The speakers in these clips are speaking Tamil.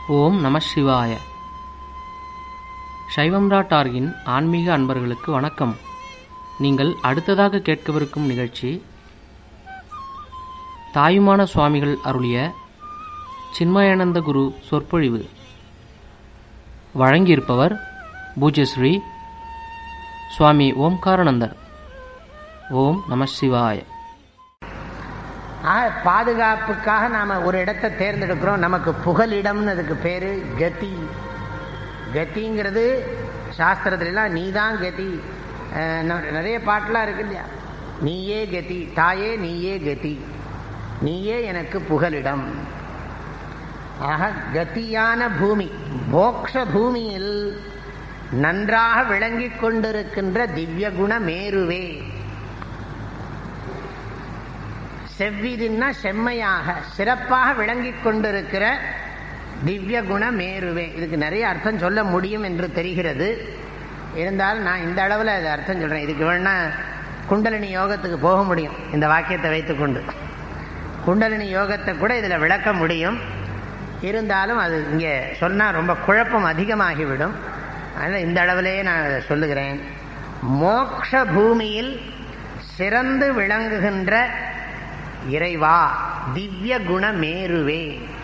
ஓம் நம சிவாய சைவம்ரா டார்கின் ஆன்மீக அன்பர்களுக்கு வணக்கம் நீங்கள் அடுத்ததாக கேட்கவிருக்கும் நிகழ்ச்சி தாயுமான சுவாமிகள் அருளிய சின்மயானந்த குரு சொற்பொழிவு வழங்கியிருப்பவர் பூஜ்யஸ்ரீ சுவாமி ஓம்காரானந்தர் ஓம் நம சிவாய ஆக பாதுகாப்புக்காக நாம் ஒரு இடத்தை தேர்ந்தெடுக்கிறோம் நமக்கு புகலிடம்னு அதுக்கு பேர் கதி கதிங்கிறது சாஸ்திரத்துலலாம் நீ தான் கதி அஹ் ந- நிறைய பாட்டெலாம் இருக்கு இல்லையா நீயே கதி தாயே நீயே கதி நீயே எனக்கு புகலிடம் ஆக கதியான பூமி மோக்ஷ பூமியில் நன்றாக விளங்கிக் கொண்டிருக்கின்ற திவ்ய குண மேருவே செவ்விதின்னா செம்மையாக சிறப்பாக விளங்கிக் கொண்டிருக்கிற திவ்ய குண மேருவே இதுக்கு நிறைய அர்த்தம் சொல்ல முடியும் என்று தெரிகிறது இருந்தாலும் நான் இந்த அளவில் இது அர்த்தம் சொல்கிறேன் இதுக்கு வேணா குண்டலினி யோகத்துக்கு போக முடியும் இந்த வாக்கியத்தை வைத்துக்கொண்டு குண்டலினி யோகத்தை கூட இதில் விளக்க முடியும் இருந்தாலும் அது இங்கே சொன்னால் ரொம்ப குழப்பம் அதிகமாகிவிடும் அதனால் இந்த அளவிலேயே நான் அதை சொல்லுகிறேன் மோக்ஷ பூமியில் சிறந்து விளங்குகின்ற இறைவா திவ்ய குண மேருவே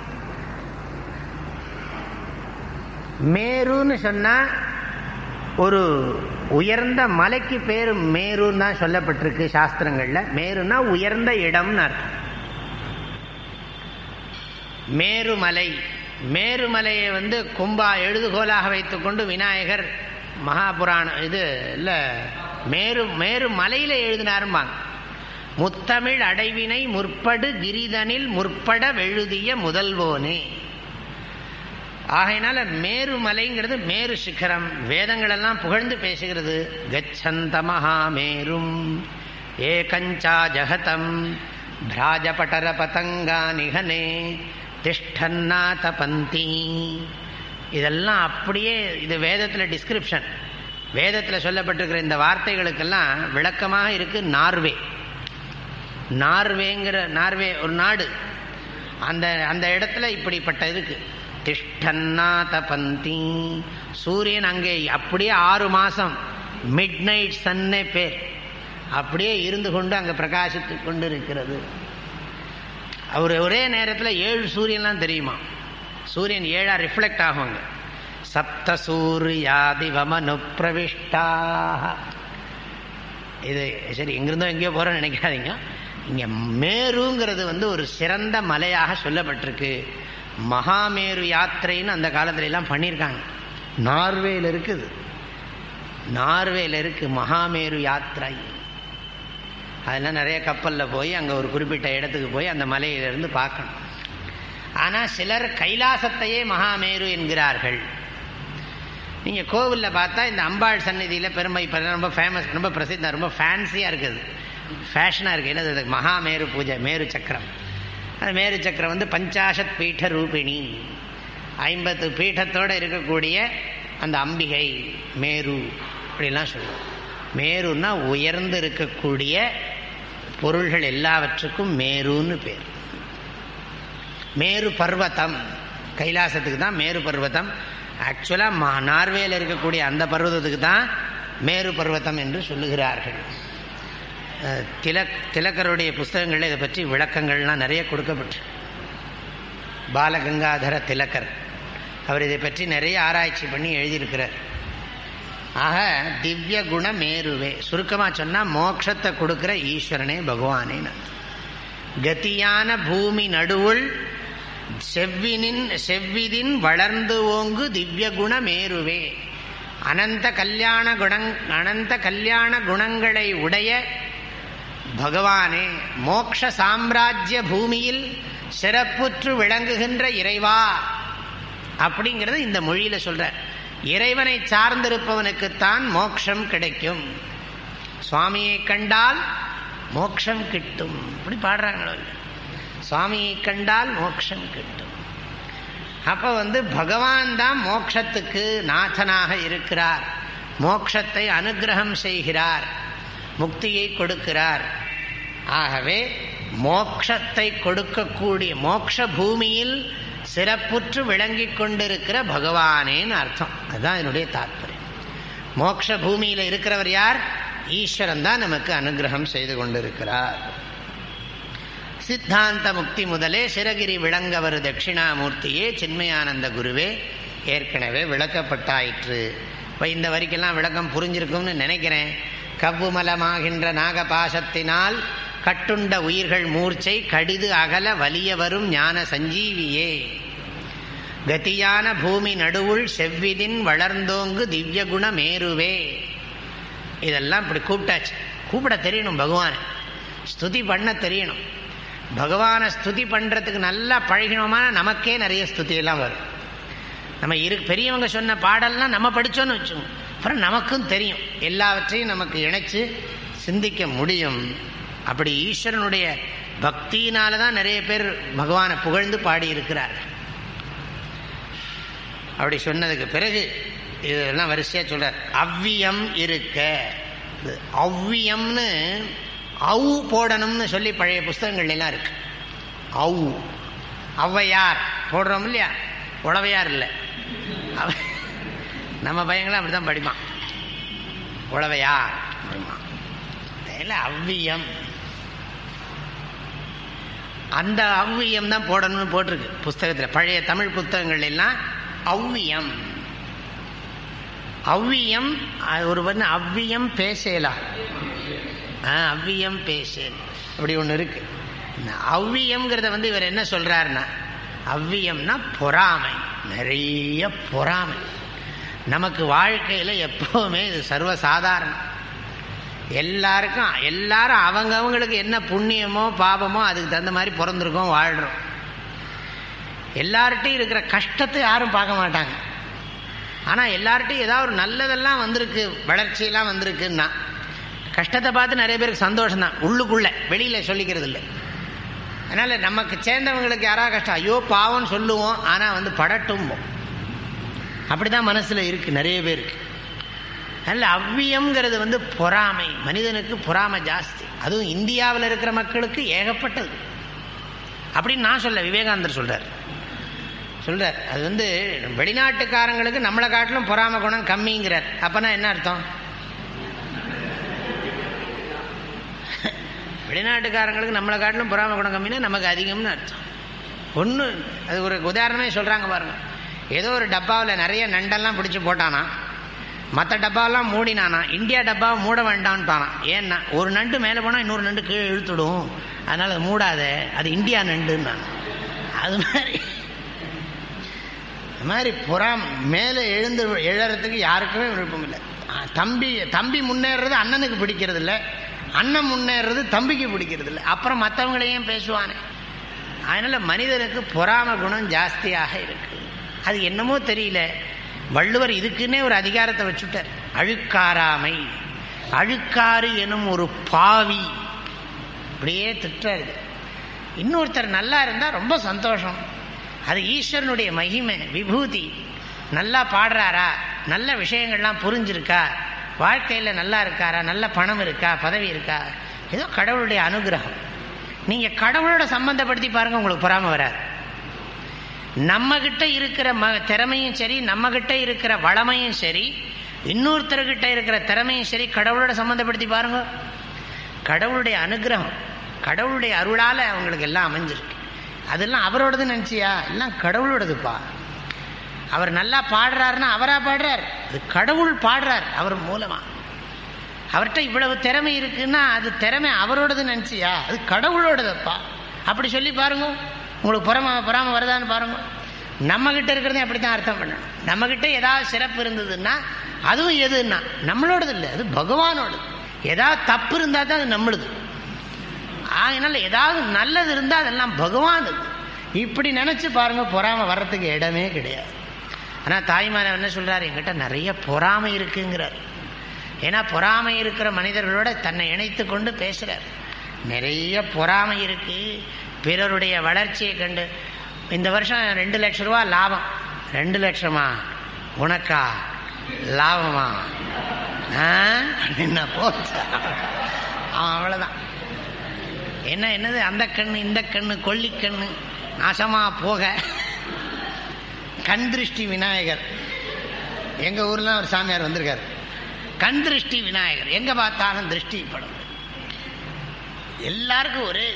மேருன்னு சொன்னா ஒரு உயர்ந்த மலைக்கு பேரு மேருன்னு தான் சொல்லப்பட்டிருக்கு சாஸ்திரங்கள்ல மேருன்னா உயர்ந்த இடம்னு அர்த்தம் மேருமலை மேருமலையை வந்து கும்பா எழுதுகோலாக வைத்துக்கொண்டு விநாயகர் மகாபுராணம் இது இல்ல மேரு மேரு மலையில எழுதினாரும்பாங்க முத்தமிழ் அடைவினை முற்படு கிரிதனில் முற்பட வெழுதிய முதல்வோனே ஆகையினால மேருமலைங்கிறது மேரு சிகரம் வேதங்கள் எல்லாம் புகழ்ந்து பேசுகிறது கச்சந்த மகாமேரும் ஏகஞ்சா ஜகதம் பிராஜபட்டர பதங்கா நிகனே திஷ்டன்னா தபந்தி இதெல்லாம் அப்படியே இது வேதத்தில் டிஸ்கிரிப்ஷன் வேதத்தில் சொல்லப்பட்டிருக்கிற இந்த வார்த்தைகளுக்கெல்லாம் விளக்கமாக இருக்கு நார்வே நார்வேங்கிற நார்வே ஒரு நாடு அந்த அந்த இடத்துல இப்படிப்பட்ட இருக்கு திஷ்டன்னா தபந்தி சூரியன் அங்கே அப்படியே ஆறு மாசம் மிட் நைட் சன்னே பேர் அப்படியே இருந்து கொண்டு அங்கே பிரகாசித்து கொண்டு இருக்கிறது அவர் ஒரே நேரத்தில் ஏழு சூரியன்லாம் தெரியுமா சூரியன் ஏழா ரிஃப்ளெக்ட் ஆகுங்க சப்த சூரியாதிவமனு பிரவிஷ்டாக இது சரி எங்கிருந்தோ எங்கேயோ போகிறோன்னு நினைக்காதீங்க இங்கே மேருங்கிறது வந்து ஒரு சிறந்த மலையாக சொல்லப்பட்டிருக்கு மகாமேரு யாத்திரைன்னு அந்த காலத்துல எல்லாம் பண்ணியிருக்காங்க நார்வேல இருக்குது நார்வேல இருக்கு மகாமேரு யாத்திரை அதெல்லாம் நிறைய கப்பலில் போய் அங்கே ஒரு குறிப்பிட்ட இடத்துக்கு போய் அந்த மலையிலிருந்து பார்க்கணும் ஆனால் சிலர் கைலாசத்தையே மகாமேரு என்கிறார்கள் நீங்கள் கோவிலில் பார்த்தா இந்த அம்பாள் சந்நிதியில் பெருமை இப்போ ரொம்ப ஃபேமஸ் ரொம்ப பிரசித்தம் ரொம்ப ஃபேன்சியாக இருக்குது ஃபேஷனாக இருக்குது என்னது அது மகாமேரு பூஜை மேரு சக்கரம் அது மேரு சக்கரம் வந்து பஞ்சாசத் பீட ரூபிணி ஐம்பத்து பீഠத்தோடு இருக்கக்கூடிய அந்த அம்பிகை மேரு அப்படிலாம் சொல்லுவோம் மேருன்னா உயர்ந்து இருக்கக்கூடிய பொருள்கள் எல்லாவற்றுக்கும் மேருன்னு பேர் மேரு பர்வதம் கைலாசத்துக்கு தான் மேரு பர்வதம் ஆக்சுவலாக மா நார்வேல இருக்கக்கூடிய அந்த பர்வதத்துக்கு தான் மேரு பர்வதம் என்று சொல்லுகிறார்கள் அஹ், திலக் திலக்கருடைய புஸ்தகங்களில் இதை பற்றி விளக்கங்கள்லாம் நிறைய கொடுக்கப்பட்டு பாலகங்காதர திலக்கர் அவர் இதை பற்றி நிறைய ஆராய்ச்சி பண்ணி எழுதியிருக்கிறார் ஆக திவ்ய குண மேருவே சுருக்கமாக சொன்னால் மோட்சத்தை கொடுக்கிற ஈஸ்வரனே பகவானே கதியான பூமி நடுவுள் செவ்வினின் செவ்விதின் வளர்ந்து ஓங்கு திவ்ய குண மேருவே அனந்த கல்யாண குணங் அனந்த கல்யாண குணங்களை உடைய பகவானே மோக்ஷ சாம்ராஜ்ய பூமியில் சிறப்புற்று விளங்குகின்ற இறைவா அப்படிங்கிறது இந்த மொழியில சொல்ற இறைவனை சார்ந்திருப்பவனுக்குத்தான் மோட்சம் கிடைக்கும் சுவாமியை கண்டால் மோட்சம் கிட்டும் இப்படி பாடுறாங்களோ இல்லையா? சுவாமியை கண்டால் மோட்சம் கிட்டும் அப்ப வந்து பகவான் தான் மோட்சத்துக்கு நாதனாக இருக்கிறார் மோட்சத்தை அனுகிரகம் செய்கிறார் முக்தியை கொடுக்கிறார் ஆகவே மோட்சத்தை கொடுக்கக்கூடிய மோட்ச பூமியில் சிறப்புற்று விளங்கிக் கொண்டிருக்கிற பகவானேன்னு அர்த்தம் அதுதான் என்னுடைய தாற்பயம் மோட்ச பூமியில இருக்கிறவர் யார் ஈஸ்வரன் தான் நமக்கு அனுகிரகம் செய்து கொண்டிருக்கிறார் சித்தாந்த முக்தி முதலே சிறகிரி விளங்கவர் தட்சிணாமூர்த்தியே சின்மயானந்த குருவே ஏற்கனவே விளக்கப்பட்டாயிற்று இப்போ இந்த வரிக்கெல்லாம் விளக்கம் புரிஞ்சிருக்கும்னு நினைக்கிறேன் கவ்வுமலமாகின்ற நாகபாசத்தினால் கட்டுண்ட உயிர்கள் மூர்ச்சை கடிது அகல வலிய வரும் ஞான சஞ்சீவியே கதியான பூமி நடுவுள் செவ்விதின் வளர்ந்தோங்கு திவ்ய குண மேருவே இதெல்லாம் இப்படி கூப்பிட்டாச்சு கூப்பிட தெரியணும் பகவான் ஸ்துதி பண்ண தெரியணும் பகவானை ஸ்துதி பண்ணுறதுக்கு நல்லா பழகினோமா நமக்கே நிறைய ஸ்துதியெல்லாம் வரும் நம்ம இரு பெரியவங்க சொன்ன பாடல்லாம் நம்ம படித்தோன்னு வச்சோம் அப்புறம் நமக்கும் தெரியும் எல்லாவற்றையும் நமக்கு இணைச்சு சிந்திக்க முடியும் அப்படி ஈஸ்வரனுடைய பக்தியினால தான் நிறைய பேர் பகவானை புகழ்ந்து பாடி இருக்கிறார்கள் அப்படி சொன்னதுக்கு பிறகு இதெல்லாம் வரிசையாக சொல்றார் அவ்வியம் இருக்க இது அவ்வியம்னு அவு போடணும்னு சொல்லி பழைய புஸ்தகங்கள் எல்லாம் இருக்கு அவு ஔவையார் போடுறோம் இல்லையா உழவையார் இல்லை அவ- நம்ம பையங்களும் அப்படி தான் படிப்பான் உழவையார் அப்படிம்பான். இல்லை அவ்வியம் அந்த அவ்வியம் தான் போடணும்னு போட்டிருக்கு புஸ்தகத்தில் பழைய தமிழ் புத்தகங்கள் எல்லாம் அவ்வியம் அவ்வியம் அது ஒரு வந்து அவ்வியம் பேசலாம் ஆ அவ்வியம் பேசேன் அப்படி ஒன்று இருக்கு இந்த அவ்வியம்ங்கிறத வந்து இவர் என்ன சொல்றாருன்னா அவ்வியம்னா பொறாமை நிறைய பொறாமை நமக்கு வாழ்க்கையில் எப்பவுமே இது சர்வசாதாரணம் எல்லாருக்கும் எல்லாரும் அவங்க அவங்களுக்கு என்ன புண்ணியமோ பாபமோ அதுக்கு தகுந்த மாதிரி பிறந்திருக்கோம் வாழ்கிறோம் எல்லார்ட்டையும் இருக்கிற கஷ்டத்தை யாரும் பார்க்க மாட்டாங்க ஆனால் எல்லார்ட்டையும் ஏதாவது ஒரு நல்லதெல்லாம் வந்திருக்கு வளர்ச்சியெல்லாம் வந்திருக்குன்னா கஷ்டத்தை பார்த்து நிறைய பேருக்கு சந்தோஷம் தான் உள்ளுக்குள்ள வெளியில் சொல்லிக்கிறது இல்லை அதனால் நமக்கு சேர்ந்தவங்களுக்கு யாராவது கஷ்டம் ஐயோ பாவம்னு சொல்லுவோம் ஆனால் வந்து படட்டும் அப்படி தான் மனசில் இருக்குது நிறைய பேருக்கு அதனால் அவ்வியம்ங்கிறது வந்து பொறாமை மனிதனுக்கு பொறாமை ஜாஸ்தி அதுவும் இந்தியாவில் இருக்கிற மக்களுக்கு ஏகப்பட்டது அப்படின்னு நான் சொல்ல விவேகானந்தர் சொல்றார் சொல்றார் அது வந்து வெளிநாட்டுக்காரங்களுக்கு நம்மளை காட்டிலும் பொறாமை குணம் கம்மிங்கிறார் அப்பனா என்ன அர்த்தம் வெளிநாட்டுக்காரங்களுக்கு நம்மளை காட்டிலும் பொறாமை குணம் கம்மினா நமக்கு அதிகம்னு அர்த்தம் ஒன்று அது ஒரு உதாரணமே சொல்கிறாங்க பாருங்க ஏதோ ஒரு டப்பாவில் நிறைய நண்டெல்லாம் பிடிச்சி போட்டானா மற்ற டப்பாவெல்லாம் மூடினானா இந்தியா டப்பாவை மூட வேண்டான்ட்டானா ஏன்னா ஒரு நண்டு மேலே போனால் இன்னொரு நண்டு கீழே இழுத்துடும் அதனால் அது மூடாத அது இந்தியா நண்டுன்னா அது மாதிரி அது மாதிரி புறாம் மேலே எழுந்து எழறதுக்கு யாருக்குமே விருப்பம் இல்லை தம்பி தம்பி முன்னேறது அண்ணனுக்கு பிடிக்கிறது இல்லை அண்ணன் முன்னேறது தம்பிக்கு பிடிக்கிறது இல்லை அப்புறம் மற்றவங்களையும் பேசுவானே அதனால மனிதனுக்கு பொறாம குணம் ஜாஸ்தியாக இருக்கு அது என்னமோ தெரியல வள்ளுவர் இதுக்குன்னே ஒரு அதிகாரத்தை வச்சுட்டார் அழுக்காராமை அழுக்காறு எனும் ஒரு பாவி அப்படியே திட்டுறாரு இன்னொருத்தர் நல்லா இருந்தால் ரொம்ப சந்தோஷம் அது ஈஸ்வரனுடைய மகிமை விபூதி நல்லா பாடுறாரா நல்ல விஷயங்கள்லாம் புரிஞ்சிருக்கா வாழ்க்கையில் நல்லா இருக்காரா நல்ல பணம் இருக்கா பதவி இருக்கா ஏதோ கடவுளுடைய அனுகிரகம் நீங்கள் கடவுளோட சம்பந்தப்படுத்தி பாருங்க உங்களுக்கு பொறாம வராது நம்ம கிட்ட இருக்கிற ம திறமையும் சரி நம்ம கிட்ட இருக்கிற வளமையும் சரி இன்னொருத்தர்கிட்ட இருக்கிற திறமையும் சரி கடவுளோட சம்பந்தப்படுத்தி பாருங்க கடவுளுடைய அனுகிரகம் கடவுளுடைய அருளால் அவங்களுக்கு எல்லாம் அமைஞ்சிருக்கு அதெல்லாம் அவரோடது நினச்சியா எல்லாம் கடவுளோடதுப்பா அவர் நல்லா பாடுறாருன்னா அவரா பாடுறார் அது கடவுள் பாடுறார் அவர் மூலமா அவர்கிட்ட இவ்வளவு திறமை இருக்குன்னா அது திறமை அவரோடது நினச்சியா அது கடவுளோடதுப்பா அப்படி சொல்லி பாருங்க உங்களுக்கு புறம பொறாம வருதான்னு பாருங்க நம்ம கிட்ட இருக்கிறதே அப்படி தான் அர்த்தம் பண்ணணும் நம்ம கிட்ட ஏதாவது சிறப்பு இருந்ததுன்னா அதுவும் எதுன்னா நம்மளோடது இல்லை அது பகவானோடது ஏதாவது தப்பு இருந்தால் தான் அது நம்மளுது அதனால ஏதாவது நல்லது இருந்தால் அதெல்லாம் பகவான் இப்படி நினச்சி பாருங்க பொறாமை வர்றதுக்கு இடமே கிடையாது ஆனால் தாய்மாரன் என்ன சொல்றாரு என்கிட்ட நிறைய பொறாமை இருக்குங்கிறார் ஏன்னா பொறாமை இருக்கிற மனிதர்களோட தன்னை இணைத்து கொண்டு பேசுறார் நிறைய பொறாமை இருக்கு பிறருடைய வளர்ச்சியை கண்டு இந்த வருஷம் ரெண்டு லட்ச ரூபா லாபம் ரெண்டு லட்சமா உனக்கா லாபமா ஆ? என்ன போச்சா அவன் அவ்வளோதான் என்ன என்னது அந்த கண்ணு இந்த கண்ணு கொல்லி கண்ணு நாசமா போக கண் திருஷ்டி விநாயகர் எங்க ஊர்ல ஒரு சாமியார் வந்திருக்காரு கண் திருஷ்டி விநாயகர் எங்க பார்த்தாலும் திருஷ்டி படம் எல்லாருக்கும் ஒரே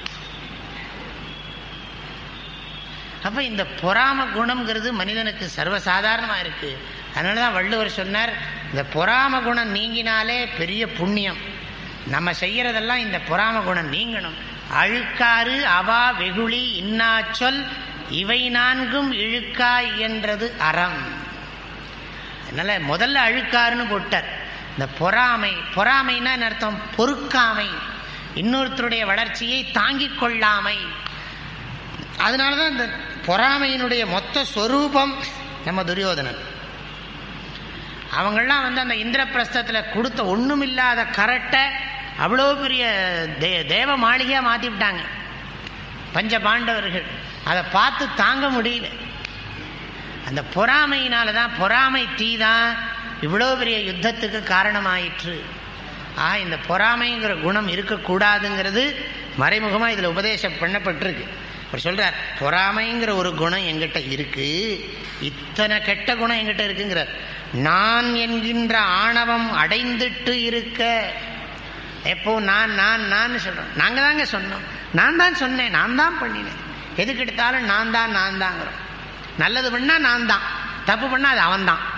அப்ப இந்த பொறாம குணம்ங்கிறது மனிதனுக்கு சர்வசாதாரணமா இருக்கு அதனாலதான் வள்ளுவர் சொன்னார் இந்த பொறாம குணம் நீங்கினாலே பெரிய புண்ணியம் நம்ம செய்யறதெல்லாம் இந்த பொறாம குணம் நீங்கணும் அழுக்காறு அவா வெகுளி இன்னாச்சொல் இவை நான்கும் இழுக்காய் என்றது அறம் அதனால முதல்ல அழுக்காருன்னு போட்டார் இந்த பொறாமை பொறாமைன்னா என்ன அர்த்தம் பொறுக்காமை இன்னொருத்தருடைய வளர்ச்சியை தாங்கிக் கொள்ளாமை அதனாலதான் இந்த பொறாமையினுடைய மொத்த ஸ்வரூபம் நம்ம துரியோதனன் அவங்கெல்லாம் வந்து அந்த இந்திரபிரஸ்தத்தில் கொடுத்த ஒண்ணுமில்லாத கரட்டை அவ்வளோ பெரிய தே தேவ மாளிகையாக மாற்றி விட்டாங்க பஞ்ச பாண்டவர்கள் அதை பார்த்து தாங்க முடியல அந்த பொறாமையினால தான் பொறாமை தீ தான் இவ்வளோ பெரிய யுத்தத்துக்கு காரணமாயிற்று ஆ இந்த பொறாமைங்கிற குணம் இருக்கக்கூடாதுங்கிறது மறைமுகமாக இதில் உபதேசம் பண்ணப்பட்டிருக்கு அவர் சொல்றார் பொறாமைங்கிற ஒரு குணம் எங்கிட்ட இருக்கு இத்தனை கெட்ட குணம் எங்கிட்ட இருக்குங்கிறார் நான் என்கின்ற ஆணவம் அடைந்துட்டு இருக்க எப்போ நான் நான் நான் சொல்றோம் நாங்க தாங்க சொன்னோம் நான் தான் சொன்னேன் நான் தான் பண்ணினேன் எதுக்கு எடுத்தாலும் நான் தான் நான் தாங்கிறோம் நல்லது பண்ணா நான் தான் தப்பு பண்ணா அது அவன் தான்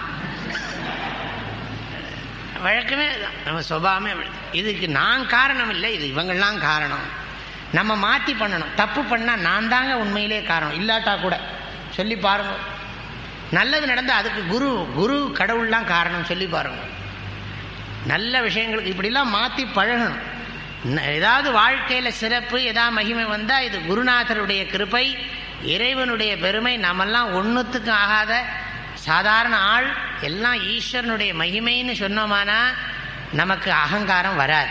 வழக்கமே இதுதான். நம்ம சுபாவமே அப்படி. இதுக்கு நான் காரணம் இல்லை இது இவங்கெல்லாம் காரணம் நம்ம மாற்றி பண்ணணும் தப்பு பண்ணால் நான் தாங்க உண்மையிலே காரணம் இல்லாட்டா கூட சொல்லி பாருங்க நல்லது நடந்தால் அதுக்கு குரு குரு கடவுள்லாம் காரணம் சொல்லி பாருங்க நல்ல விஷயங்களுக்கு இப்படிலாம் மாற்றி பழகணும் ந- ஏதாவது வாழ்க்கையில் சிறப்பு ஏதாவது மகிமை வந்தால் இது குருநாதருடைய கிருபை இறைவனுடைய பெருமை நம்மெல்லாம் ஒன்றுத்துக்கும் ஆகாத சாதாரண ஆள் எல்லாம் ஈஸ்வரனுடைய மகிமைன்னு சொன்னோமானா நமக்கு அகங்காரம் வராது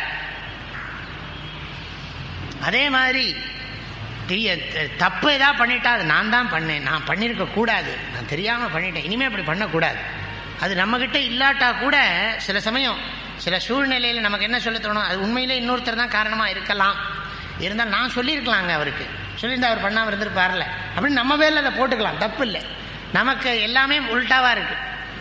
அதே மாதிரி தெரிய த- தப்பு ஏதாவது பண்ணிட்டா அது நான் தான் பண்ணேன் நான் பண்ணியிருக்க கூடாது நான் தெரியாமல் பண்ணிட்டேன் இனிமேல் அப்படி பண்ணக்கூடாது அது நம்மக்கிட்ட இல்லாட்டா கூட சில சமயம் சில சூழ்நிலையில் நமக்கு என்ன சொல்ல தோணும் அது உண்மையிலே இன்னொருத்தர் தான் காரணமாக இருக்கலாம் இருந்தால் நான் சொல்லியிருக்கலாங்க அவருக்கு சொல்லியிருந்தா அவர் பண்ணாமல் இருந்திருப்பார்ல அப்படின்னு நம்ம பேரில் அதை போட்டுக்கலாம் தப்பு இல்லை நமக்கு எல்லாமே உல்டாவாக இருக்கு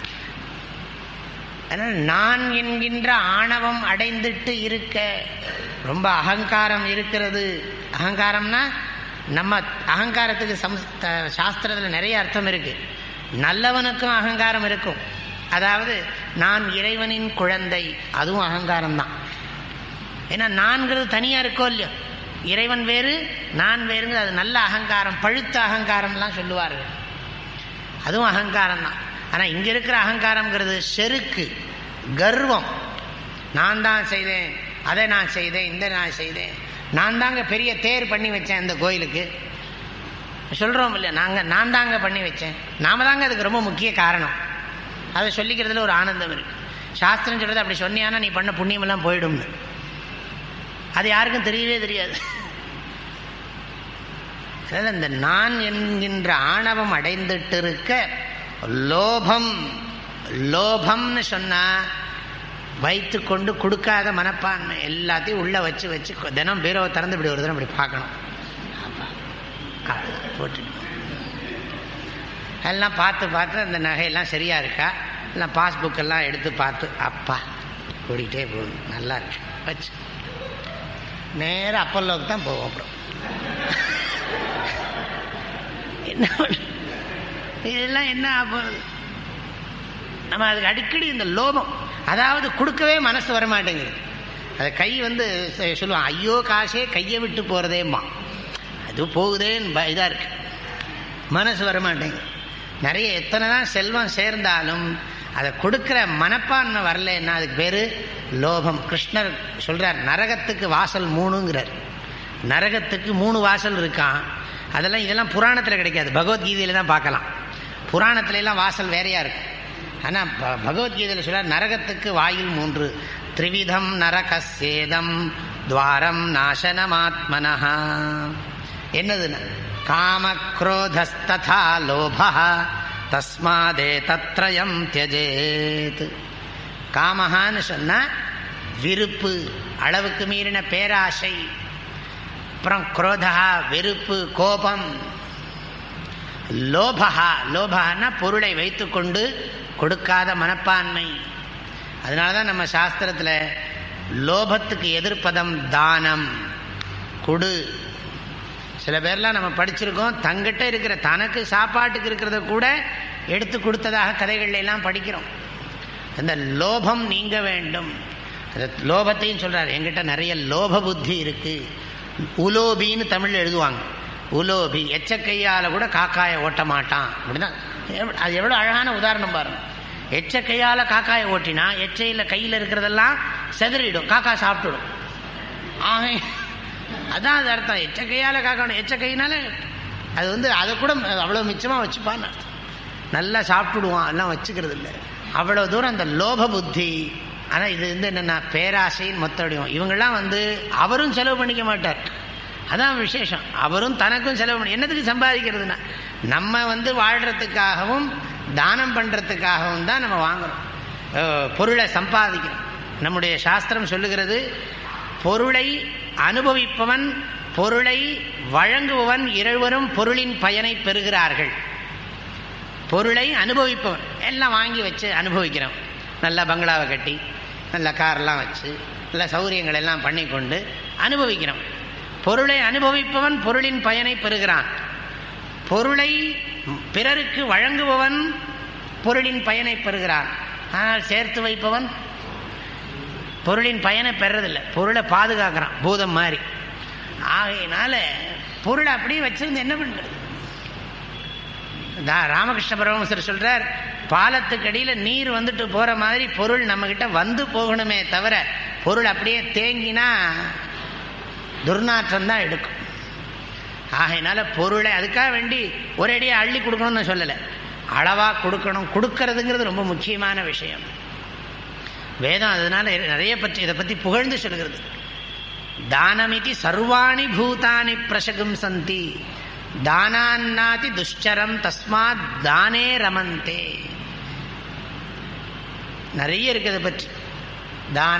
அதனால் நான் என்கின்ற ஆணவம் அடைந்துட்டு இருக்க ரொம்ப அகங்காரம் இருக்கிறது அகங்காரம்னா நம்ம அகங்காரத்துக்கு சம் சாஸ்திரத்தில் நிறைய அர்த்தம் இருக்கு நல்லவனுக்கும் அகங்காரம் இருக்கும் அதாவது நான் இறைவனின் குழந்தை அதுவும் அகங்காரம் தான் ஏன்னா நான்கிறது தனியாக இருக்கோ இல்லையோ இறைவன் வேறு நான் வேறுங்கிறது அது நல்ல அகங்காரம் பழுத்த அகங்காரம்லாம் சொல்லுவார்கள் அதுவும் அகங்காரம் தான் ஆனால் இங்கே இருக்கிற அகங்காரம்ங்கிறது செருக்கு கர்வம் நான் தான் செய்தேன் அதை நான் செய்தேன் இந்த நான் செய்தேன் நான் தாங்க பெரிய தேர் பண்ணி வச்சேன் இந்த கோயிலுக்கு சொல்கிறோம் இல்லையா நாங்கள் நான் தாங்க பண்ணி வச்சேன் நாம தாங்க அதுக்கு ரொம்ப முக்கிய காரணம் அதை சொல்லிக்கிறதுல ஒரு ஆனந்தம் இருக்கு சாஸ்திரம் சொல்கிறது அப்படி சொன்னியானா நீ பண்ண புண்ணியமெல்லாம் போயிடும்னு அது யாருக்கும் தெரியவே தெரியாது அதனால இந்த நான் என்கின்ற ஆணவம் அடைந்துட்டு இருக்க லோபம் லோபம்னு சொன்னா வைத்து கொண்டு கொடுக்காத மனப்பான்மை எல்லாத்தையும் உள்ள வச்சு வச்சு கொ- தினம் பீரோவை திறந்து இப்படி ஒரு தினம் இப்படி பார்க்கணும் அப்பா, அவ்வளவுதான், போட்டுட்டு எல்லாம் பார்த்து பார்த்து அந்த நகையெல்லாம் சரியா இருக்கா எல்லாம் பாஸ்புக் எல்லாம் எடுத்து பார்த்து அப்பா கூடிக்கிட்டே போகுது நல்லா இருக்கு வச்சு நேரா அப்பல்லோக்கு தான் போவோம் அப்புறம் என்ன பண்ண- இதெல்லாம் என்ன ஆகும் நம்ம அதுக்கு அடிக்கடி இந்த லோபம் அதாவது கொடுக்கவே மனசு வர மாட்டேங்குது அது கை வந்து ச- சொல்லுவான் ஐயோ காசே கையை விட்டு போகிறதேம்மா அது போகுதேன்னு ப- இதா இருக்கு மனசு வர மாட்டேங்குது நிறைய எத்தனை தான் செல்வம் சேர்ந்தாலும் அதை கொடுக்கிற மனப்பான்மை வரலன்னா அதுக்கு பேரு லோபம் கிருஷ்ணர் சொல்றார் நரகத்துக்கு வாசல் மூணுங்கிறார் நரகத்துக்கு மூணு வாசல் இருக்கான் அதெல்லாம் இதெல்லாம் புராணத்தில் கிடைக்காது பகவத்கீதையில தான் பார்க்கலாம் புராணத்துல எல்லாம் வாசல் வேறையா இருக்கு ஆனால் பகவத்கீதையில் சொல்றார் நரகத்துக்கு வாயில் மூன்று த்ரிவிதம் நரகசேதம் துவாரம் நாசனமாத்மனஹா என்னதுன்னா காமக்ரோதஸ்ததா லோபா தஸ்மாதே தத்ரயம் தியஜேத் காமஹான்னு சொன்னா விருப்பு அளவுக்கு மீறின பேராசை அப்புறம் குரோதா வெறுப்பு கோபம் லோபகா லோபகான்னா பொருளை வைத்துக்கொண்டு கொடுக்காத மனப்பான்மை அதனால தான் நம்ம சாஸ்திரத்தில் லோபத்துக்கு எதிர்ப்பதம் தானம் கொடு சில பேர்லாம் நம்ம படிச்சிருக்கோம் தங்கிட்ட இருக்கிற தனக்கு சாப்பாட்டுக்கு இருக்கிறத கூட எடுத்து கொடுத்ததாக கதைகள்ல எல்லாம் படிக்கிறோம் அந்த லோபம் நீங்க வேண்டும் அந்த லோபத்தையும் சொல்றாரு எங்கிட்ட நிறைய லோப புத்தி இருக்கு உலோபின்னு தமிழ் எழுதுவாங்க உலோபி எச்சக்கையால் கூட காக்காயை ஓட்ட மாட்டான் அப்படிதான் எவ்வ- அது எவ்வளோ அழகான உதாரணம் பாருங்க எச்சக்கையால் காக்காயை ஓட்டினா எச்சையில் கையில் இருக்கிறதெல்லாம் செதறிடும் காக்கா சாப்பிட்டுடும் ஆக அதான் அது அர்த்தம் எச்சக்கையால் காக்கணும் எச்சக்கையினால அது வந்து அதை கூட அவ்வளோ மிச்சமாக வச்சுப்பான்னு அர்த்தம் நல்லா சாப்பிட்டுடுவான் எல்லாம் வச்சுக்கிறது இல்லை அவ்வளோ தூரம் அந்த லோப புத்தி ஆனால் இது வந்து என்னென்னா பேராசைன்னு மொத்தடியும் இவங்கெல்லாம் வந்து அவரும் செலவு பண்ணிக்க மாட்டார் அதான் விசேஷம் அவரும் தனக்கும் செலவு பண்ணி என்னத்துக்கு சம்பாதிக்கிறதுனா நம்ம வந்து வாழ்கிறதுக்காகவும் தானம் பண்ணுறதுக்காகவும் தான் நம்ம வாங்குறோம் அஹ், பொருளை சம்பாதிக்கிறோம் நம்முடைய சாஸ்திரம் சொல்லுகிறது பொருளை அனுபவிப்பவன் பொருளை வழங்குபவன் இருவரும் பொருளின் பயனை பெறுகிறார்கள் பொருளை அனுபவிப்பவன் எல்லாம் வாங்கி வச்சு அனுபவிக்கிறோம் நல்ல பங்களாவை கட்டி நல்ல கார்லாம் வச்சு நல்ல சௌகரியங்கள் எல்லாம் பண்ணி கொண்டு அனுபவிக்கிறோம் பொருளை அனுபவிப்பவன் பொருளின் பயனை பெறுகிறான் பொருளை பிறருக்கு வழங்குபவன் பொருளின் பயனை பெறுகிறான் ஆனால் சேர்த்து வைப்பவன் பொருளின் பயனை பெறதில்லை பொருளை பாதுகாக்கிறான் பூதம் மாதிரி ஆகையினால பொருளை அப்படியே வச்சிருந்து என்ன பண்றது தா- ராமகிருஷ்ண பரமஹம்சர் சொல்றார் பாலத்துக்கு அடியில நீர் வந்துட்டு போற மாதிரி பொருள் நம்ம கிட்ட வந்து போகணுமே தவிர பொருள் அப்படியே தேங்கினா துர்நாற்றம் தான் எடுக்கும் ஆகையினால பொருளை அதுக்காக வேண்டி ஒரேடியே அள்ளி கொடுக்கணும்னு நான் சொல்லலை அளவா கொடுக்கணும் கொடுக்கறதுங்கிறது ரொம்ப முக்கியமான விஷயம் வேதம் அதனால நிறைய பற்றி இதை பற்றி புகழ்ந்து சொல்கிறது தானமிதி சர்வாணி பூதானி பிரசகும்சந்தி தானான்னாதி துஷ்சரம் தஸ்மாத் தானே ரமந்தே நிறைய இருக்கு இதை பற்றி தான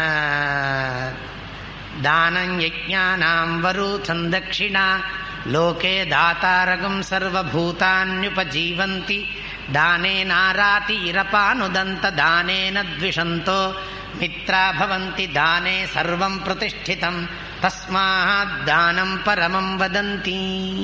தானம் யஜானாம் வரூதம் தட்சிணா லோகே தாத்தாரகம் சர்வபூதான்யுபஜீவந்தி தானே நாராதி இரபானுதந்த தானேன த்விஷந்தோ மித்ரா பவந்தி தானே சர்வம் பிரதிஷ்டிதம் தஸ்மாத் தானம் பரமம் வதந்தி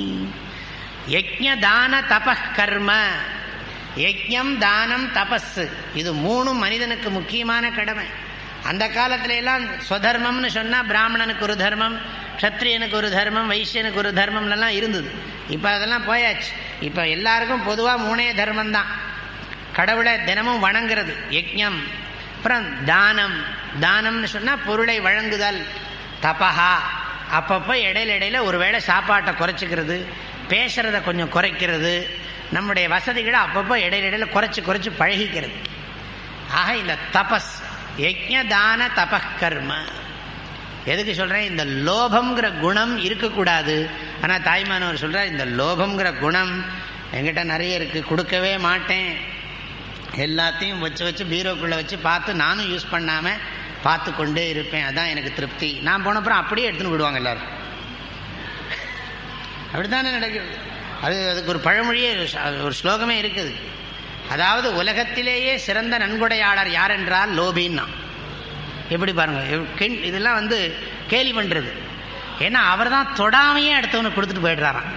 யஜ்ஞதான தபः கர்ம யஜ்ஞம் தானம் தபஸ் இது மூணும் மனிதனுக்கு முக்கியமான கடமை அந்த காலத்துல எல்லாம் ஸ்வதர்மம்னு சொன்னா பிராமணனுக்கு ஒரு தர்மம் க்ஷத்ரியனுக்கு ஒரு தர்மம் வைசியனுக்கு ஒரு தர்மம்லாம் இருந்தது இப்போ அதெல்லாம் போயாச்சு இப்போ எல்லாருக்கும் பொதுவாக மூணே தர்மம் தான் கடவுளை தினமும் வணங்குறது யஜ்ஞம் அப்புறம் தானம் தானம்னு சொன்னால் பொருளை வழங்குதல் தபஹா அப்பப்போ இடையில இடையில ஒருவேளை சாப்பாட்டை குறைச்சிக்கிறது பேசுறத கொஞ்சம் குறைக்கிறது நம்முடைய வசதிகளை அப்பப்போ இடையில இடையில குறைச்சி குறைச்சி பழகிக்கிறது ஆக இந்த தபஸ் யஜ்ஞதான தபः கர்ம எதுக்கு சொல்றேன் இந்த லோபம்ங்கிற குணம் இருக்கக்கூடாது ஆனால் தாய்மானவர் சொல்றார் இந்த லோபம்ங்கிற குணம் என்கிட்ட நிறைய இருக்கு கொடுக்கவே மாட்டேன் எல்லாத்தையும் வச்சு வச்சு பீரோக்குள்ளே வச்சு பார்த்து நானும் யூஸ் பண்ணாமல் பார்த்து கொண்டே இருப்பேன் அதான் எனக்கு திருப்தி நான் போனப்புறம் அப்படியே எடுத்துன்னு விடுவாங்க எல்லாரும் அப்படித்தானே நடக்குது அது அதுக்கு ஒரு பழமொழியே ஒரு ஸ்லோகமே இருக்குது அதாவது உலகத்திலேயே சிறந்த நன்கொடையாளர் யார் என்றால் லோபின்னா எப்படி பாருங்க எவ்- கிண்- இதெல்லாம் வந்து கேலி பண்றது ஏன்னா அவர் தான் தொடாமையே அடுத்தவனுக்கு கொடுத்துட்டு போயிடுறாராம்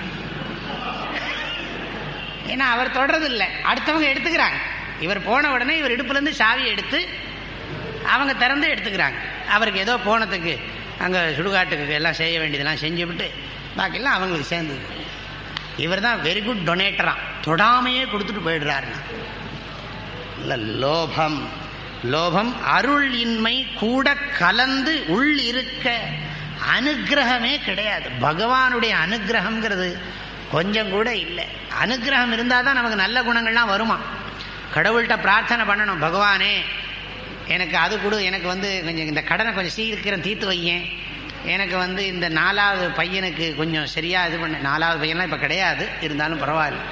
ஏன்னா அவர் தொடறது இல்லை அடுத்தவங்க எடுத்துக்கிறாங்க இவர் போன உடனே இவர் இடுப்புலேருந்து சாவியை எடுத்து அவங்க திறந்து எடுத்துக்கிறாங்க அவருக்கு ஏதோ போனதுக்கு அங்கே சுடுகாட்டுக்கு எல்லாம் செய்ய வேண்டியதெல்லாம் செஞ்சு விட்டு பாக்கியெல்லாம் அவங்களுக்கு சேர்ந்தது இவர் தான் வெரி குட் டொனேட்டரான் தொடாமையே கொடுத்துட்டு போயிடுறாருன்னா இல்ல லோபம் லோபம் அருள் இன்மை கூட கலந்து உள் இருக்க அனுக்கிரகமே கிடையாது பகவானுடைய அனுக்கிரகம்ங்கிறது கொஞ்சம் கூட இல்லை அனுக்கிரகம் இருந்தால் தான் நமக்கு நல்ல குணங்கள்லாம் வருமா கடவுள்கிட்ட பிரார்த்தனை பண்ணணும் பகவானே எனக்கு அது கொடு எனக்கு வந்து கொஞ்சம் இந்த கடனை கொஞ்சம் சீக்கிரம் தீர்த்து வையேன் எனக்கு வந்து இந்த நாலாவது பையனுக்கு கொஞ்சம் சரியாக இது பண்ண நாலாவது பையன்லாம் இப்போ கிடையாது இருந்தாலும் பரவாயில்ல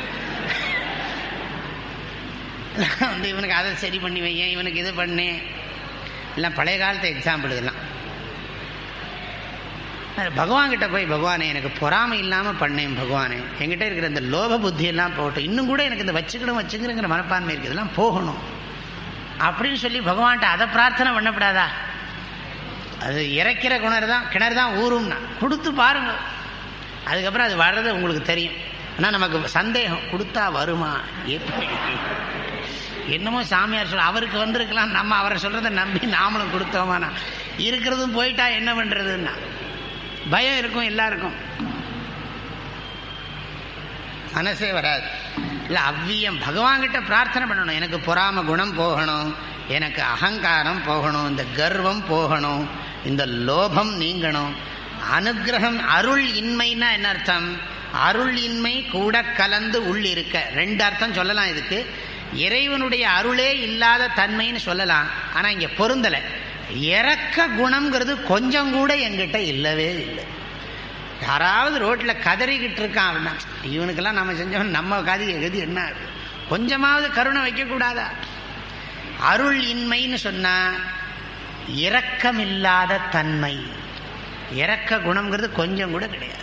வந்து இவனுக்கு அதை சரி பண்ணி வையேன் இவனுக்கு இது பண்ணேன் எல்லாம் பழைய காலத்து எக்ஸாம்பிள் இதெல்லாம் பகவான் கிட்ட போய் பகவானே எனக்கு பொறாமை இல்லாமல் பண்ணேன் பகவானே என்கிட்ட இருக்கிற இந்த லோப புத்தி எல்லாம் போகட்டும் இன்னும் கூட எனக்கு இந்த வச்சுக்கணும் வச்சுக்கிறங்கிற மனப்பான்மை இருக்குது இதெல்லாம் போகணும் அப்படின்னு சொல்லி பகவான்கிட்ட அதை பிரார்த்தனை பண்ணப்படாதா அது இறைக்கிற கிணறு தான் கிணறு தான் ஊறும்னா கொடுத்து பாருங்க அதுக்கப்புறம் அது வர்றது உங்களுக்கு தெரியும் ஆனால் நமக்கு சந்தேகம் கொடுத்தா வருமா எப்படி என்னமோ சாமியார் சொல்ல அவருக்கு வந்திருக்கலாம் நம்ம அவரை சொல்கிறத நம்பி நாமளும் கொடுத்தோமானா இருக்கிறதும் போயிட்டா என்ன பண்ணுறதுன்னா பயம் இருக்கும் எல்லாருக்கும் மனசே வராது இல்லை அவ்வியம் பகவான்கிட்ட பிரார்த்தனை பண்ணணும் எனக்கு பொறாம குணம் போகணும் எனக்கு அகங்காரம் போகணும் இந்த கர்வம் போகணும் இந்த லோபம் நீங்கணும் அனுகிரகம் அருள் இன்மைன்னா என்ன அர்த்தம் அருள் இன்மை கூட கலந்து உள் இருக்க ரெண்டு அர்த்தம் சொல்லலாம் இதுக்கு இறைவனுடைய அருளே இல்லாத தன்மைன்னு சொல்லலாம் ஆனால் இங்கே பொருந்தலை இறக்க குணம்ங்கிறது கொஞ்சம் கூட எங்கிட்ட இல்லவே இல்லை யாராவது ரோட்டில் கதறிக்கிட்டு இருக்கான் அப்படின்னா இவனுக்கெல்லாம் நம்ம செஞ்சவன் நம்ம கதி கதி என்ன கொஞ்சமாவது கருணை வைக்கக்கூடாதா அருள் இன்மைன்னு சொன்னா இரக்கமில்லாத தன்மை இறக்க குணம்ங்கிறது கொஞ்சம் கூட கிடையாது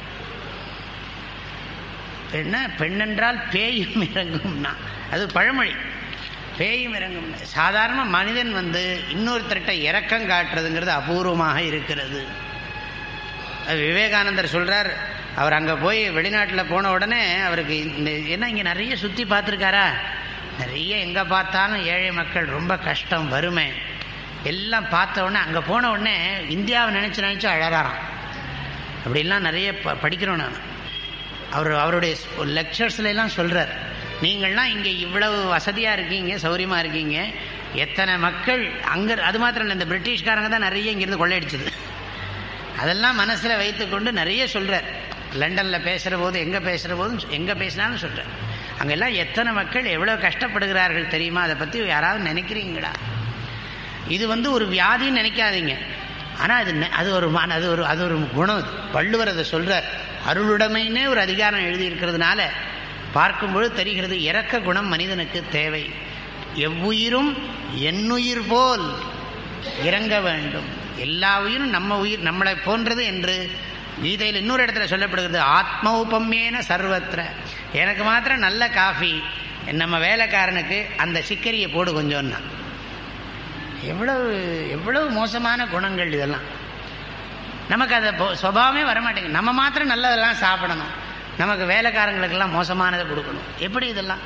என்ன பெண்ணென்றால் பேயும் இறங்கும்னா அது பழமொழி பேயும் இறங்கும் சாதாரண மனிதன் வந்து இன்னொருத்தர்கிட்ட இறக்கம் காட்டுறதுங்கிறது அபூர்வமாக இருக்கிறது அது விவேகானந்தர் சொல்கிறார் அவர் அங்கே போய் வெளிநாட்டில் போன உடனே அவருக்கு இந்த என்ன இங்கே நிறைய சுற்றி பார்த்துருக்காரா நிறைய எங்கே பார்த்தாலும் ஏழை மக்கள் ரொம்ப கஷ்டம் வறுமை எல்லாம் பார்த்த உடனே அங்கே போன உடனே இந்தியாவை நினச்சி நினச்சி அழறாராம் அப்படிலாம் நிறைய ப படிக்கிறோம் நான் அவர் அவருடைய லெக்சர்ஸ்ல எல்லாம் சொல்கிறார் நீங்கள்லாம் இங்கே இவ்வளவு வசதியாக இருக்கீங்க சௌரியமாக இருக்கீங்க எத்தனை மக்கள் அங்கே அது மாத்திரம் இல்லை இந்த பிரிட்டிஷ்காரங்க தான் நிறைய இங்கேருந்து கொள்ளையடிச்சது அதெல்லாம் மனசில் வைத்துக்கொண்டு நிறைய சொல்கிறார் லண்டனில் பேசுகிற போது எங்கே பேசுகிற போதும் எங்கே பேசினாலும் சொல்கிறார் அங்கெல்லாம் எத்தனை மக்கள் எவ்வளோ கஷ்டப்படுகிறார்கள் தெரியுமா அதை பற்றி யாராவது நினைக்கிறீங்களா இது வந்து ஒரு வியாதின்னு நினைக்காதீங்க ஆனால் அது அது ஒரு அது ஒரு அது ஒரு குணம் அது வள்ளுவர் அதை சொல்கிறார் அருளுடைமைன்னே ஒரு அதிகாரம் எழுதியிருக்கிறதுனால பார்க்கும்பொழுது தெரிகிறது இறக்க குணம் மனிதனுக்கு தேவை எவ்வுயிரும் என்னுயிர் போல் இறங்க வேண்டும் எல்லா உயிரும் நம்ம உயிர் நம்மளை போன்றது என்று கீதையில் இன்னொரு இடத்துல சொல்லப்படுகிறது ஆத்மௌபம்யேன சர்வத்திர எனக்கு மாத்திரம் நல்ல காஃபி நம்ம வேலைக்காரனுக்கு அந்த சிக்கரியை போடு கொஞ்சம்னா எவ்வளவு எவ்வளவு மோசமான குணங்கள் இதெல்லாம் நமக்கு அதை சுபாவமே வரமாட்டேங்குது நம்ம மாத்திரம் நல்லதெல்லாம் சாப்பிடணும் நமக்கு வேலைக்காரங்களுக்கெல்லாம் மோசமானதை கொடுக்கணும் எப்படி இதெல்லாம்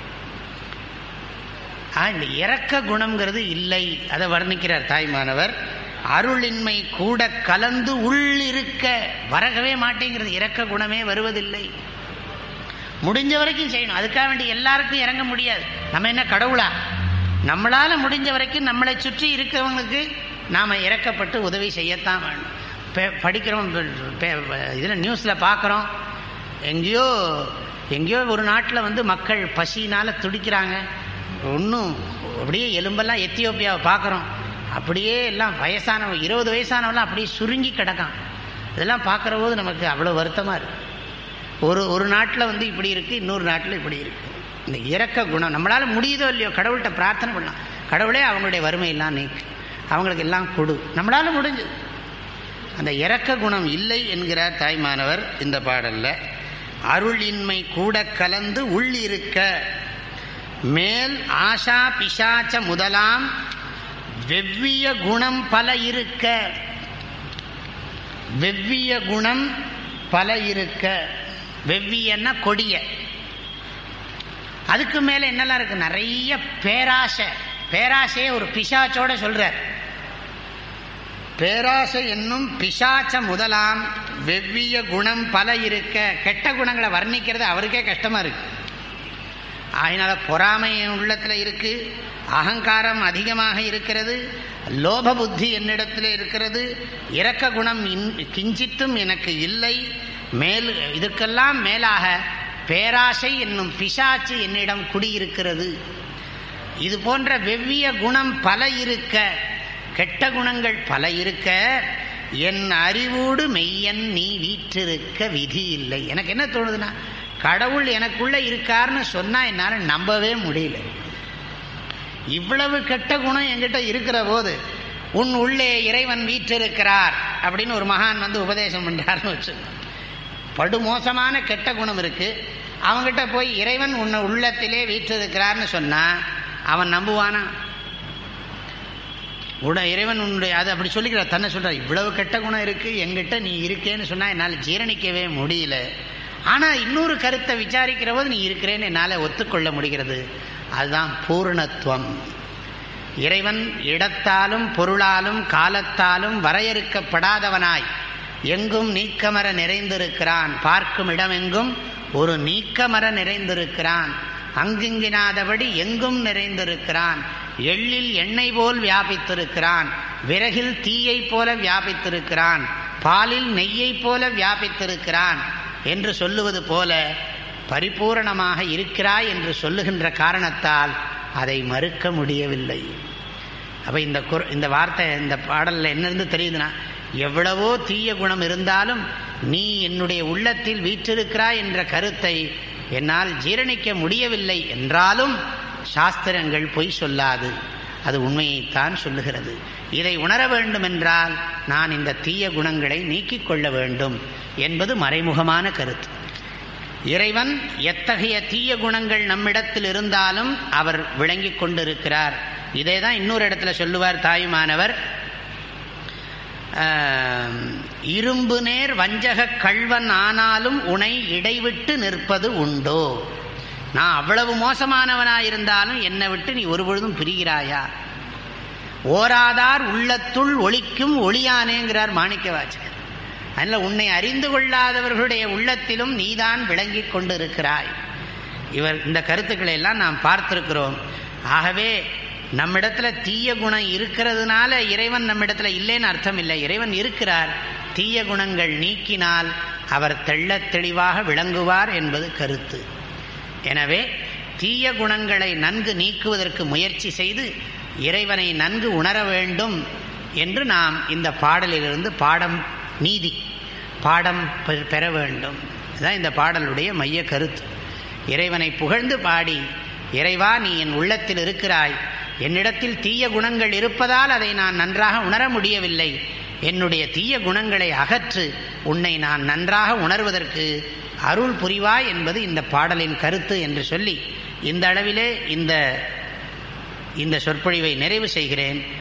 இந்த இறக்க குணம்ங்கிறது இல்லை அதை வர்ணிக்கிறார் தாய்மானவர் அருளின்மை கூட கலந்து உள்ளிருக்க வரகவே மாட்டேங்கிறது இறக்க குணமே வருவதில்லை முடிஞ்ச வரைக்கும் செய்யணும் அதுக்காக வேண்டி எல்லாருக்கும் இறங்க முடியாது நம்ம என்ன கடவுளா நம்மளால முடிஞ்ச வரைக்கும் நம்மளை சுற்றி இருக்கிறவங்களுக்கு நாம் இறக்கப்பட்டு உதவி செய்யத்தான் வேணும் படிக்கிறோம் இதில் நியூஸில் பார்க்குறோம் எங்கேயோ எங்கேயோ ஒரு நாட்டில் வந்து மக்கள் பசினால் துடிக்கிறாங்க ஒன்றும் அப்படியே எலும்பெல்லாம் எத்தியோப்பியாவை பார்க்குறோம் அப்படியே எல்லாம் வயசானவங்க இருபது வயசானவெல்லாம் அப்படியே சுருங்கி கிடக்கான் இதெல்லாம் பார்க்குற போது நமக்கு அவ்வளோ வருத்தமாக இருக்குது ஒரு ஒரு நாட்டில் வந்து இப்படி இருக்குது இன்னொரு நாட்டில் இப்படி இருக்குது இந்த இறக்க குணம் நம்மளால் முடியுதோ இல்லையோ கடவுள்கிட்ட பிரார்த்தனை பண்ணலாம் கடவுளே அவங்களுடைய வறுமையெல்லாம் நீக்கு அவங்களுக்கு எல்லாம் கொடு நம்மளால் முடிஞ்சது அந்த இறக்க குணம் இல்லை என்கிறார் தாய்மானவர் இந்த பாடல்ல அருளின்மை கூட கலந்து உள்ளிருக்க மேல் ஆஷா பிசாச்ச முதலாம் வெவ்விய குணம் பல இருக்க வெவ்விய குணம் பல இருக்க வெவ்வியன்னா கொடிய அதுக்கு மேல என்னெல்லாம் இருக்கு நிறைய பேராசை பேராசையை ஒரு பிசாச்சோட சொல்றார் பேராசை என்னும் பிசாச்ச முதலாம் வெவ்விய குணம் பல இருக்க கெட்ட குணங்களை வர்ணிக்கிறது அவருக்கே கஷ்டமா இருக்கு அதனால பொறாமை என் உள்ளத்தில் இருக்கு அகங்காரம் அதிகமாக இருக்கிறது லோப புத்தி என்னிடத்தில் இருக்கிறது இரக்க குணம் கிஞ்சித்தும் எனக்கு இல்லை மேல் இதுக்கெல்லாம் மேலாக பேராசை என்னும் பிசாச்சு என்னிடம் குடியிருக்கிறது இது போன்ற வெவ்விய குணம் பல இருக்க கெட்ட குணங்கள் பல இருக்க என் அறிவோடு மெய்யன் நீ வீற்றிருக்க விதி இல்லை எனக்கு என்ன தோணுதுன்னா கடவுள் எனக்குள்ள இருக்காருன்னு சொன்னா என்னால் நம்பவே முடியல இவ்வளவு கெட்ட குணம் என்கிட்ட இருக்கிற போது உன் உள்ளே இறைவன் வீற்றிருக்கிறார் அப்படின்னு ஒரு மகான் வந்து உபதேசம் பண்றாருன்னு வச்சு படுமோசமான கெட்ட குணம் இருக்கு அவங்கிட்ட போய் இறைவன் உன்னை உள்ளத்திலே வீற்றிருக்கிறார்னு சொன்னா அவன் நம்புவானா உட இறைவன் உன்னுடைய அது அப்படி சொல்லிக்கிறார் தன்னை சொல்றார் இவ்வளவு கெட்ட குணம் இருக்கு எங்கிட்ட நீ இருக்கேன்னு சொன்னா என்னால் ஜீரணிக்கவே முடியல ஆனா இன்னொரு கருத்தை விசாரிக்கிற போது நீ இருக்கிறேன்னு என்னால் ஒத்துக்கொள்ள முடிகிறது அதுதான் பூர்ணத்துவம் இறைவன் இடத்தாலும் பொருளாலும் காலத்தாலும் வரையறுக்கப்படாதவனாய் எங்கும் நீக்கமர நிறைந்திருக்கிறான் பார்க்கும் இடமெங்கும் ஒரு நீக்கமர நிறைந்திருக்கிறான் அங்கிங்கினாதபடி எங்கும் நிறைந்திருக்கிறான் எள்ளில் எண்ணெய் போல் வியாபித்திருக்கிறான் விறகில் தீயை போல வியாபித்திருக்கிறான் பாலில் நெய்யை போல வியாபித்திருக்கிறான் என்று சொல்லுவது போல பரிபூரணமாக இருக்கிறாய் என்று சொல்லுகின்ற காரணத்தால் அதை மறுக்க முடியவில்லை அப்ப இந்த குர இந்த வார்த்தை இந்த பாடல்ல என்ன இருந்து தெரியுதுன்னா எவ்வளவோ தீய குணம் இருந்தாலும் நீ என்னுடைய உள்ளத்தில் வீற்றிருக்கிறாய் என்ற கருத்தை என்னால் ஜீரணிக்க முடியவில்லை என்றாலும் சாஸ்திரங்கள் பொய் சொல்லாது அது உண்மையைத்தான் சொல்லுகிறது இதை உணர வேண்டும் என்றால் நான் இந்த தீய குணங்களை நீக்கிக் கொள்ள வேண்டும் என்பது மறைமுகமான கருத்து இறைவன் எத்தகைய தீய குணங்கள் நம்மிடத்தில் இருந்தாலும் அவர் விளங்கிக் கொண்டிருக்கிறார் இதே தான் இன்னொரு இடத்துல சொல்லுவார் தாயுமானவர் ஆம், இரும்பு நேர் வஞ்சக கள்வன் ஆனாலும் உனை இடைவிட்டு நிற்பது உண்டோ நான் அவ்வளவு மோசமானவனாயிருந்தாலும் என்னை விட்டு நீ ஒருபொழுதும் பிரிகிறாயா ஓராதார் உள்ளத்துள் ஒளிக்கும் ஒளியானேங்கிறார் மாணிக்க வாசகர் அதனால் உன்னை அறிந்து கொள்ளாதவர்களுடைய உள்ளத்திலும் நீதான் விளங்கிக் கொண்டிருக்கிறாய் இவர் இந்த கருத்துக்களை எல்லாம் நாம் பார்த்திருக்கிறோம் ஆகவே நம்மிடத்துல தீய குணம் இருக்கிறதுனால இறைவன் நம்மிடத்துல இல்லைன்னு அர்த்தம் இல்லை இறைவன் இருக்கிறார் தீய குணங்கள் நீக்கினால் அவர் தெள்ளத் தெளிவாக விளங்குவார் என்பது கருத்து எனவே தீய குணங்களை நன்கு நீக்குவதற்கு முயற்சி செய்து இறைவனை நன்கு உணர வேண்டும் என்று நாம் இந்த பாடலிலிருந்து பாடம் நீதி பாடம் பெ- பெற வேண்டும் இதுதான் இந்த பாடலுடைய மைய கருத்து இறைவனை புகழ்ந்து பாடி இறைவா நீ என் உள்ளத்தில் இருக்கிறாய் என்னிடத்தில் தீய குணங்கள் இருப்பதால் அதை நான் நன்றாக உணர முடியவில்லை என்னுடைய தீய குணங்களை அகற்று உன்னை நான் நன்றாக உணர்வதற்கு அருள் புரிவாய் என்பது இந்த பாடலின் கருத்து என்று சொல்லி இந்த அளவிலே இந்த இந்த சொற்பொழிவை நிறைவு செய்கிறேன்